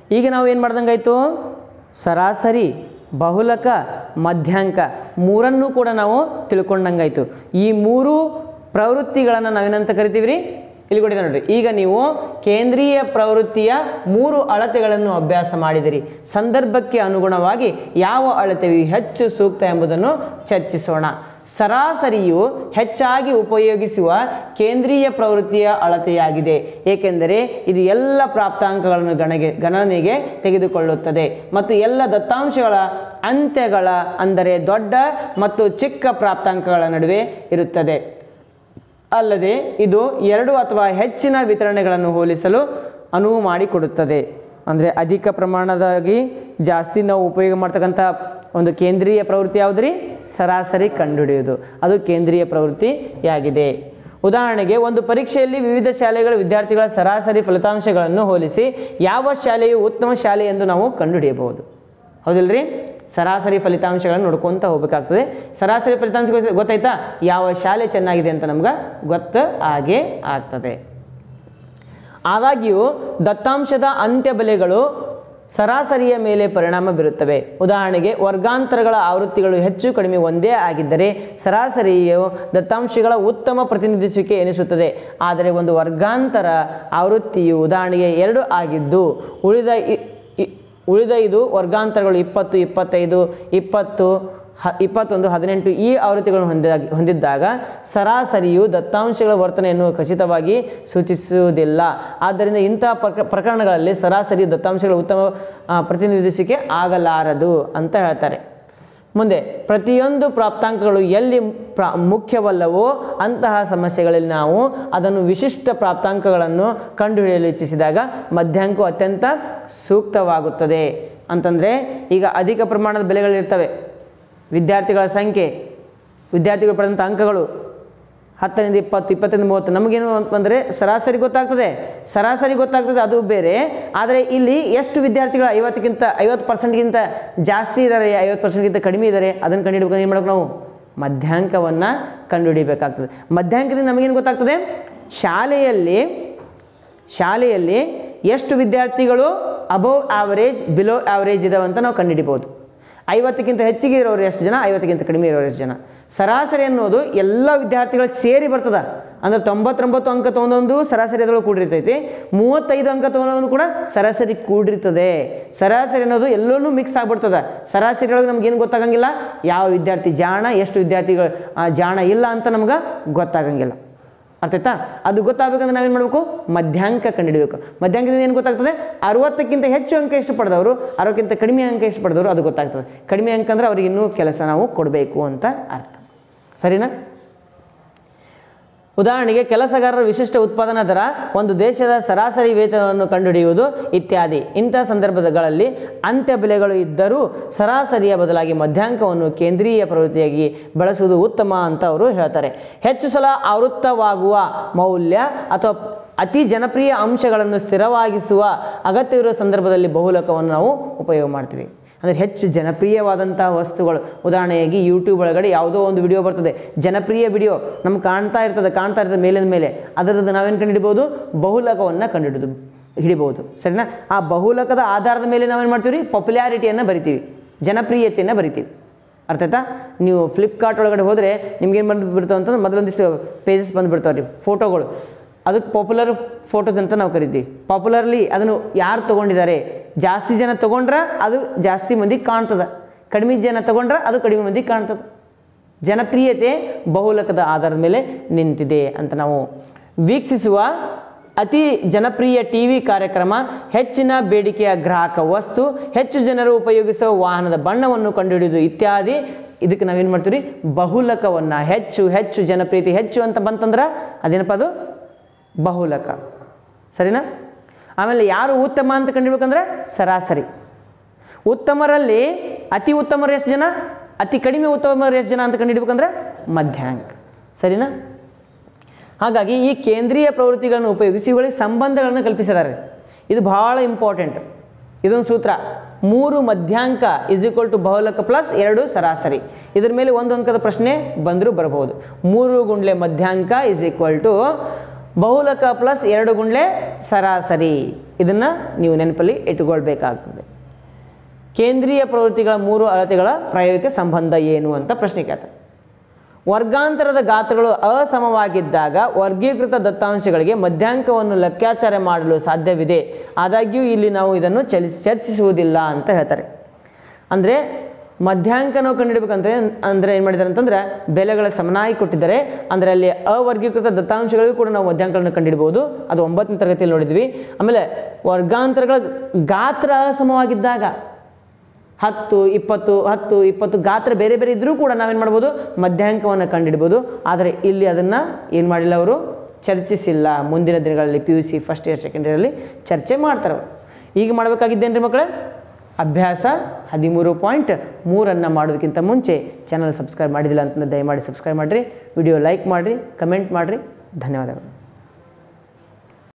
ಈಗ ನಾವು ಏನು ಮಾಡ್ದಂಗಾಯ್ತು ಸರಾಸರಿ ಬಹುಲಕ ಮಧ್ಯಾಂಕ ಮೂರನ್ನೂ ಕೂಡ ನಾವು ತಿಳ್ಕೊಂಡಂಗಾಯ್ತು ಈ ಮೂರು ಪ್ರವೃತ್ತಿಗಳನ್ನು ನಾವೇನಂತ ಕರಿತೀವಿ ರೀ ಇಲ್ಲಿ ಕೊಟ್ಟಿದೆ ನೋಡ್ರಿ ಈಗ ನೀವು ಕೇಂದ್ರೀಯ ಪ್ರವೃತ್ತಿಯ ಮೂರು ಅಳತೆಗಳನ್ನು ಅಭ್ಯಾಸ ಮಾಡಿದಿರಿ ಸಂದರ್ಭಕ್ಕೆ ಅನುಗುಣವಾಗಿ ಯಾವ ಅಳತೆಯು ಹೆಚ್ಚು ಸೂಕ್ತ ಎಂಬುದನ್ನು ಚರ್ಚಿಸೋಣ ಸರಾಸರಿಯು ಹೆಚ್ಚಾಗಿ ಉಪಯೋಗಿಸುವ ಕೇಂದ್ರೀಯ ಪ್ರವೃತ್ತಿಯ ಅಳತೆಯಾಗಿದೆ ಏಕೆಂದರೆ ಇದು ಎಲ್ಲ ಪ್ರಾಪ್ತಾಂಕಗಳನ್ನು ಗಣಗೆ ಗಣನೆಗೆ ತೆಗೆದುಕೊಳ್ಳುತ್ತದೆ ಮತ್ತು ಎಲ್ಲ ದತ್ತಾಂಶಗಳ ಅಂತ್ಯಗಳ ಅಂದರೆ ದೊಡ್ಡ ಮತ್ತು ಚಿಕ್ಕ ಪ್ರಾಪ್ತಾಂಕಗಳ ನಡುವೆ ಇರುತ್ತದೆ ಅಲ್ಲದೆ ಇದು ಎರಡು ಅಥವಾ ಹೆಚ್ಚಿನ ವಿತರಣೆಗಳನ್ನು ಹೋಲಿಸಲು ಅನುವು ಮಾಡಿಕೊಡುತ್ತದೆ ಅಂದರೆ ಅಧಿಕ ಪ್ರಮಾಣದಾಗಿ ಜಾಸ್ತಿ ನಾವು ಉಪಯೋಗ ಮಾಡ್ತಕ್ಕಂಥ ಒಂದು ಕೇಂದ್ರೀಯ ಪ್ರವೃತ್ತಿ ಯಾವುದ್ರಿ ಸರಾಸರಿ ಕಂಡುಹಿಡಿಯುವುದು ಅದು ಕೇಂದ್ರೀಯ ಪ್ರವೃತ್ತಿಯಾಗಿದೆ ಉದಾಹರಣೆಗೆ ಒಂದು ಪರೀಕ್ಷೆಯಲ್ಲಿ ವಿವಿಧ ಶಾಲೆಗಳ ವಿದ್ಯಾರ್ಥಿಗಳ ಸರಾಸರಿ ಫಲಿತಾಂಶಗಳನ್ನು ಹೋಲಿಸಿ ಯಾವ ಶಾಲೆಯು ಉತ್ತಮ ಶಾಲೆ ಎಂದು ನಾವು ಕಂಡುಹಿಡಿಯಬಹುದು ಹೌದಿಲ್ರಿ ಸರಾಸರಿ ಫಲಿತಾಂಶಗಳನ್ನು ನೋಡ್ಕೊತ ಹೋಗ್ಬೇಕಾಗ್ತದೆ ಸರಾಸರಿ ಫಲಿತಾಂಶ ಗೊತ್ತ- ಗೊತ್ತಾಯ್ತಾ ಯಾವ ಶಾಲೆ ಚೆನ್ನಾಗಿದೆ ಅಂತ ನಮ್ಗೆ ಗೊತ್ತ ಆಗೇ ಆಗ್ತದೆ ಆದಾಗ್ಯೂ ದತ್ತಾಂಶದ ಅಂತ್ಯ ಬೆಲೆಗಳು ಸರಾಸರಿಯ ಮೇಲೆ ಪರಿಣಾಮ ಬೀರುತ್ತವೆ ಉದಾಹರಣೆಗೆ ವರ್ಗಾಂತರಗಳ ಆವೃತ್ತಿಗಳು ಹೆಚ್ಚು ಕಡಿಮೆ ಒಂದೇ ಆಗಿದ್ದರೆ ಸರಾಸರಿಯು ದತ್ತಾಂಶಗಳ ಉತ್ತಮ ಪ್ರತಿನಿಧಿಸುವಿಕೆ ಎನಿಸುತ್ತದೆ ಆದರೆ ಒಂದು ವರ್ಗಾಂತರ ಆವೃತ್ತಿಯು ಉದಾಹರಣೆಗೆ ಎರಡು ಆಗಿದ್ದು ಉಳಿದ ಇ- ಇ- ಉಳಿದ ಇದು ವರ್ಗಾಂತರಗಳು ಇಪ್ಪತ್ತು ಇಪ್ಪತ್ತೈದು ಇಪ್ಪತ್ತು ಹ ಇಪ್ಪತ್ತೊಂದು ಹದಿನೆಂಟು ಈ ಆವೃತ್ತಿಗಳನ್ನು ಹೊಂದಿದಾಗ ಹೊಂದಿದ್ದಾಗ ಸರಾಸರಿಯು ದತ್ತಾಂಶಗಳ ವರ್ತನೆಯನ್ನು ಖಚಿತವಾಗಿ ಸೂಚಿಸುವುದಿಲ್ಲ ಆದ್ದರಿಂದ ಇಂತಹ ಪ್ರಕ ಪ್ರಕರಣಗಳಲ್ಲಿ ಸರಾಸರಿ ದತ್ತಾಂಶಗಳ ಉತ್ತಮ ಆ, ಪ್ರತಿನಿಧಿಸಿಕೆ ಆಗಲಾರದು ಅಂತ ಹೇಳ್ತಾರೆ ಮುಂದೆ ಪ್ರತಿಯೊಂದು ಪ್ರಾಪ್ತಾಂಕಗಳು ಎಲ್ಲಿ ಪ್ರ ಮುಖ್ಯವಲ್ಲವೋ ಅಂತಹ ಸಮಸ್ಯೆಗಳಲ್ಲಿ ನಾವು ಅದನ್ನು ವಿಶಿಷ್ಟ ಪ್ರಾಪ್ತಾಂಕಗಳನ್ನು ಕಂಡುಹಿಡಿಯಲು ಇಚ್ಛಿಸಿದಾಗ ಮಧ್ಯಾಂಕವು ಅತ್ಯಂತ ಸೂಕ್ತವಾಗುತ್ತದೆ ಅಂತಂದರೆ ಈಗ ಅಧಿಕ ಪ್ರಮಾಣದ ಬೆಲೆಗಳಿರ್ತವೆ ವಿದ್ಯಾರ್ಥಿಗಳ ಸಂಖ್ಯೆ ವಿದ್ಯಾರ್ಥಿಗಳು ಪಡೆದಂಥ ಅಂಕಗಳು ಹತ್ತರಿಂದ ಇಪ್ಪತ್ತು ಇಪ್ಪತ್ತರಿಂದ ಮೂವತ್ತು ನಮಗೇನು ಅಂತಂದರೆ ಸರಾಸರಿ ಗೊತ್ತಾಗ್ತದೆ ಸರಾಸರಿ ಗೊತ್ತಾಗ್ತದೆ ಅದು ಬೇರೆ ಆದರೆ ಇಲ್ಲಿ ಎಷ್ಟು ವಿದ್ಯಾರ್ಥಿಗಳು ಐವತ್ತಕ್ಕಿಂತ ಐವತ್ತು ಪರ್ಸೆಂಟ್ಗಿಂತ ಜಾಸ್ತಿ ಇದ್ದಾರೆ ಐವತ್ತು ಪರ್ಸೆಂಟ್ಗಿಂತ ಕಡಿಮೆ ಇದ್ದಾರೆ ಅದನ್ನು ಕಂಡುಹಿಡ್ಬೇಕು ಏನು ಮಾಡ್ಬೇಕು ನಾವು ಮಧ್ಯಾಂಕವನ್ನು ಕಂಡುಹಿಡಿಬೇಕಾಗ್ತದೆ ಮಧ್ಯಾಂಕದಿಂದ ನಮಗೇನು ಗೊತ್ತಾಗ್ತದೆ ಶಾಲೆಯಲ್ಲಿ ಶಾಲೆಯಲ್ಲಿ ಎಷ್ಟು ವಿದ್ಯಾರ್ಥಿಗಳು ಅಬೌವ್ ಆವರೇಜ್ ಬಿಲೋ ಆವರೇಜ್ ಇದಾವೆ ಅಂತ ನಾವು ಕಂಡುಹಿಡಿಬೋದು ಐವತ್ತಕ್ಕಿಂತ ಹೆಚ್ಚಿಗೆ ಇರೋರು ಎಷ್ಟು ಜನ ಐವತ್ತಕ್ಕಿಂತ ಕಡಿಮೆ ಇರೋರು ಎಷ್ಟು ಜನ ಸರಾಸರಿ ಅನ್ನೋದು ಎಲ್ಲ ವಿದ್ಯಾರ್ಥಿಗಳು ಸೇರಿ ಬರ್ತದ ಅಂದ್ರೆ ತೊಂಬತ್ತೊಂಬತ್ತು ಅಂಕ ತೊಗೊಂಡೊಂದು ಸರಾಸರಿ ಅದರೊಳಗೆ ಕೂಡಿರ್ತೈತಿ ಮೂವತ್ತೈದು ಅಂಕ ತೊಗೊಂಡೊಂದು ಕೂಡ ಸರಾಸರಿ ಕೂಡಿರ್ತದೆ ಸರಾಸರಿ ಅನ್ನೋದು ಎಲ್ಲನೂ ಮಿಕ್ಸ್ ಆಗ್ಬಿಡ್ತದ ಸರಾಸರಿ ಒಳಗೆ ನಮ್ಗೆ ಏನು ಗೊತ್ತಾಗಂಗಿಲ್ಲ ಯಾವ ವಿದ್ಯಾರ್ಥಿ ಜಾಣ ಎಷ್ಟು ವಿದ್ಯಾರ್ಥಿಗಳು ಆ, ಜಾಣ ಇಲ್ಲ ಅಂತ ನಮ್ಗೆ ಗೊತ್ತಾಗಂಗಿಲ್ಲ ಅರ್ಥ ಆಯ್ತಾ ಅದು ಗೊತ್ತಾಗಬೇಕಂದ್ರೆ ನಾವೇನು ಮಾಡಬೇಕು ಮಧ್ಯಾಂಕ ಕಂಡುಹಿಡಬೇಕು ಮಧ್ಯಾಂಕದಿಂದ ಏನು ಗೊತ್ತಾಗ್ತದೆ ಅರವತ್ತಕ್ಕಿಂತ ಹೆಚ್ಚು ಅಂಕ ಎಷ್ಟು ಪಡೆದವರು ಅರವತ್ತಕ್ಕಿಂತ ಕಡಿಮೆ ಅಂಕ ಎಷ್ಟು ಪಡೆದವರು ಅದು ಗೊತ್ತಾಗ್ತದೆ ಕಡಿಮೆ ಅಂಕ ಅಂದ್ರೆ ಅವ್ರಿಗೆ ಇನ್ನೂ ಕೆಲಸ ನಾವು ಕೊಡಬೇಕು ಅಂತ ಅರ್ಥ ಸರಿನಾ ಉದಾಹರಣೆಗೆ ಕೆಲಸಗಾರರ ವಿಶಿಷ್ಟ ಉತ್ಪಾದನಾ ದರ ಒಂದು ದೇಶದ ಸರಾಸರಿ ವೇತನವನ್ನು ಕಂಡುಹಿಡಿಯುವುದು ಇತ್ಯಾದಿ ಇಂತಹ ಸಂದರ್ಭಗಳಲ್ಲಿ ಅಂತ್ಯ ಬೆಲೆಗಳು ಇದ್ದರೂ ಸರಾಸರಿಯ ಬದಲಾಗಿ ಮಧ್ಯಾಂಕವನ್ನು ಕೇಂದ್ರೀಯ ಪ್ರವೃತ್ತಿಯಾಗಿ ಬಳಸುವುದು ಉತ್ತಮ ಅಂತ ಅವರು ಹೇಳ್ತಾರೆ ಹೆಚ್ಚು ಸಲ ಆವೃತ್ತವಾಗುವ ಮೌಲ್ಯ ಅಥವಾ ಅತಿ ಜನಪ್ರಿಯ ಅಂಶಗಳನ್ನು ಸ್ಥಿರವಾಗಿಸುವ ಅಗತ್ಯವಿರುವ ಸಂದರ್ಭದಲ್ಲಿ ಬಹುಲಕವನ್ನು ನಾವು ಉಪಯೋಗ ಮಾಡ್ತೀವಿ ಅಂದರೆ ಹೆಚ್ಚು ಜನಪ್ರಿಯವಾದಂತಹ ವಸ್ತುಗಳು ಉದಾಹರಣೆಯಾಗಿ ಯೂಟ್ಯೂಬ್ ಒಳಗಡೆ ಯಾವುದೋ ಒಂದು ವಿಡಿಯೋ ಬರ್ತದೆ ಜನಪ್ರಿಯ ವಿಡಿಯೋ ನಮ್ಗೆ ಕಾಣ್ತಾ ಇರ್ತದೆ ಕಾಣ್ತಾ ಇರ್ತದೆ ಮೇಲಿನ ಮೇಲೆ ಅದರದ್ದು ನಾವೇನು ಕಂಡುಹಿಡಿಬೋದು ಬಹುಲಕವನ್ನು ಕಂಡುಹಿಡಿದು ಹಿಡಿಬೋದು ಸರಿನಾ ಆ ಬಹುಲಕದ ಆಧಾರದ ಮೇಲೆ ನಾವೇನು ಮಾಡ್ತೀವಿ ರೀ ಪಾಪ್ಯುಲಾರಿಟಿಯನ್ನು ಬರಿತೀವಿ ಜನಪ್ರಿಯತೆಯನ್ನು ಬರಿತೀವಿ ಅರ್ಥ ಆಯ್ತಾ ನೀವು ಫ್ಲಿಪ್ಕಾರ್ಟ್ ಒಳಗಡೆ ಹೋದರೆ ನಿಮ್ಗೇನು ಬಂದು ಬಿಡ್ತಾವೆ ಅಂತಂದ್ರೆ ಮೊದಲೊಂದಿಷ್ಟು ಪೇಜಸ್ ಬಂದುಬಿಡ್ತಾವೆ ರೀ ಫೋಟೋಗಳು ಅದಕ್ಕೆ ಪಾಪ್ಯುಲರ್ ಫೋಟೋಸ್ ಅಂತ ನಾವು ಕರಿತೀವಿ ಪಾಪ್ಯುಲರ್ಲಿ ಅದನ್ನು ಯಾರು ತೊಗೊಂಡಿದ್ದಾರೆ ಜಾಸ್ತಿ ಜನ ತೊಗೊಂಡ್ರೆ ಅದು ಜಾಸ್ತಿ ಮಂದಿ ಕಾಣ್ತದೆ ಕಡಿಮೆ ಜನ ತೊಗೊಂಡ್ರೆ ಅದು ಕಡಿಮೆ ಮಂದಿ ಕಾಣ್ತದೆ ಜನಪ್ರಿಯತೆ ಬಹುಲಕದ ಆಧಾರದ ಮೇಲೆ ನಿಂತಿದೆ ಅಂತ ನಾವು ವೀಕ್ಷಿಸುವ ಅತಿ ಜನಪ್ರಿಯ ಟಿ ವಿ ಕಾರ್ಯಕ್ರಮ ಹೆಚ್ಚಿನ ಬೇಡಿಕೆಯ ಗ್ರಾಹಕ ವಸ್ತು ಹೆಚ್ಚು ಜನರು ಉಪಯೋಗಿಸುವ ವಾಹನದ ಬಣ್ಣವನ್ನು ಕಂಡುಹಿಡಿಯುವುದು ಇತ್ಯಾದಿ ಇದಕ್ಕೆ ನಾವೇನು ಮಾಡ್ತೀವಿ ಬಹುಲಕವನ್ನು ಹೆಚ್ಚು ಹೆಚ್ಚು ಜನಪ್ರಿಯತೆ ಹೆಚ್ಚು ಅಂತ ಬಂತಂದ್ರೆ ಅದೇನಪ್ಪ ಅದು ಬಹುಲಕ ಸರಿನಾ ಆಮೇಲೆ ಯಾರು ಉತ್ತಮ ಅಂತ ಕಂಡಿಡ್ಬೇಕಂದ್ರೆ ಸರಾಸರಿ ಉತ್ತಮರಲ್ಲಿ ಅತಿ ಉತ್ತಮರು ಎಷ್ಟು ಜನ ಅತಿ ಕಡಿಮೆ ಉತ್ತಮರು ಎಷ್ಟು ಜನ ಅಂತ ಕಂಡುಹಿಡ್ಬೇಕಂದ್ರೆ ಮಧ್ಯಾಂಕ ಸರಿನಾ ಹಾಗಾಗಿ ಈ ಕೇಂದ್ರೀಯ ಪ್ರವೃತ್ತಿಗಳನ್ನು ಉಪಯೋಗಿಸಿ ಇವುಗಳಿಗೆ ಸಂಬಂಧಗಳನ್ನು ಕಲ್ಪಿಸಿದ್ದಾರೆ ಇದು ಬಹಳ ಇಂಪಾರ್ಟೆಂಟ್ ಇದೊಂದು ಸೂತ್ರ ಮೂರು ಮಧ್ಯಾಂಕ ಇಸ್ ಈಕ್ವಲ್ ಟು ಬಹುಲಕ ಪ್ಲಸ್ ಎರಡು ಸರಾಸರಿ ಇದ್ರ ಮೇಲೆ ಒಂದು ಅಂಕದ ಪ್ರಶ್ನೆ ಬಂದರೂ ಬರಬಹುದು ಮೂರು ಗುಂಡ್ಲೆ ಮಧ್ಯಾಂಕ ಇಸ್ ಈಕ್ವಲ್ ಟು ಬಹುಲಕ ಪ್ಲಸ್ ಎರಡು ಗುಂಡ್ಲೆ ಸರಾಸರಿ ಇದನ್ನು ನೀವು ನೆನಪಲ್ಲಿ ಇಟ್ಟುಕೊಳ್ಬೇಕಾಗ್ತದೆ ಕೇಂದ್ರೀಯ ಪ್ರವೃತ್ತಿಗಳ ಮೂರು ಅಳತೆಗಳ ಪ್ರಾಯೋಗಿಕ ಸಂಬಂಧ ಏನು ಅಂತ ಪ್ರಶ್ನೆ ಕೇಳ್ತಾರೆ ವರ್ಗಾಂತರದ ಗಾತ್ರಗಳು ಅಸಮವಾಗಿದ್ದಾಗ ವರ್ಗೀಕೃತ ದತ್ತಾಂಶಗಳಿಗೆ ಮಧ್ಯಾಂಕವನ್ನು ಲೆಕ್ಕಾಚಾರ ಮಾಡಲು ಸಾಧ್ಯವಿದೆ ಆದಾಗ್ಯೂ ಇಲ್ಲಿ ನಾವು ಇದನ್ನು ಚಲಿಸಿ ಚರ್ಚಿಸುವುದಿಲ್ಲ ಅಂತ ಹೇಳ್ತಾರೆ ಅಂದರೆ ಮಧ್ಯಾಂಕ ನಾವು ಕಂಡುಹಿಡಬೇಕಂದ್ರೆ ಅಂದರೆ ಏನು ಮಾಡಿದ್ದಾರೆ ಅಂತಂದ್ರೆ ಬೆಲೆಗಳ ಸಮನಾಗಿ ಕೊಟ್ಟಿದ್ದಾರೆ ಅಂದರೆ ಅಲ್ಲಿ ಅವರ್ಗೀಕೃತ ದತ್ತಾಂಶಗಳಿಗೂ ಕೂಡ ನಾವು ಮಧ್ಯಾಂಕಗಳನ್ನು ಕಂಡುಹಿಡ್ಬೋದು ಅದು ಒಂಬತ್ತನೇ ತರಗತಿಯಲ್ಲಿ ನೋಡಿದ್ವಿ ಆಮೇಲೆ ವರ್ಗಾಂತರಗಳ ಗಾತ್ರ ಅಸಮವಾಗಿದ್ದಾಗ ಹತ್ತು ಇಪ್ಪತ್ತು ಹತ್ತು ಇಪ್ಪತ್ತು ಗಾತ್ರ ಬೇರೆ ಬೇರೆ ಇದ್ದರೂ ಕೂಡ ನಾವೇನು ಮಾಡ್ಬೋದು ಮಧ್ಯಾಂಕವನ್ನು ಕಂಡುಹಿಡ್ಬೋದು ಆದರೆ ಇಲ್ಲಿ ಅದನ್ನು ಏನು ಮಾಡಿಲ್ಲ ಅವರು ಚರ್ಚಿಸಿಲ್ಲ ಮುಂದಿನ ದಿನಗಳಲ್ಲಿ P U C first year second ಇಯರಲ್ಲಿ ಚರ್ಚೆ ಮಾಡ್ತಾರೆ ಅವರು ಈಗ ಮಾಡಬೇಕಾಗಿದ್ದೇನ್ರಿ ಮಕ್ಕಳೇ ಅಭ್ಯಾಸ ಹದಿಮೂರು ಪಾಯಿಂಟ್ ಮೂರನ್ನು ಮಾಡೋದಕ್ಕಿಂತ ಮುಂಚೆ ಚಾನಲ್ ಸಬ್ಸ್ಕ್ರೈಬ್ ಮಾಡಿದಿಲ್ಲ ಅಂತಂದ್ರೆ ದಯಮಾಡಿ ಸಬ್ಸ್ಕ್ರೈಬ್ ಮಾಡಿರಿ ವಿಡಿಯೋ ಲೈಕ್ ಮಾಡಿರಿ ಕಮೆಂಟ್ ಮಾಡಿರಿ ಧನ್ಯವಾದಗಳು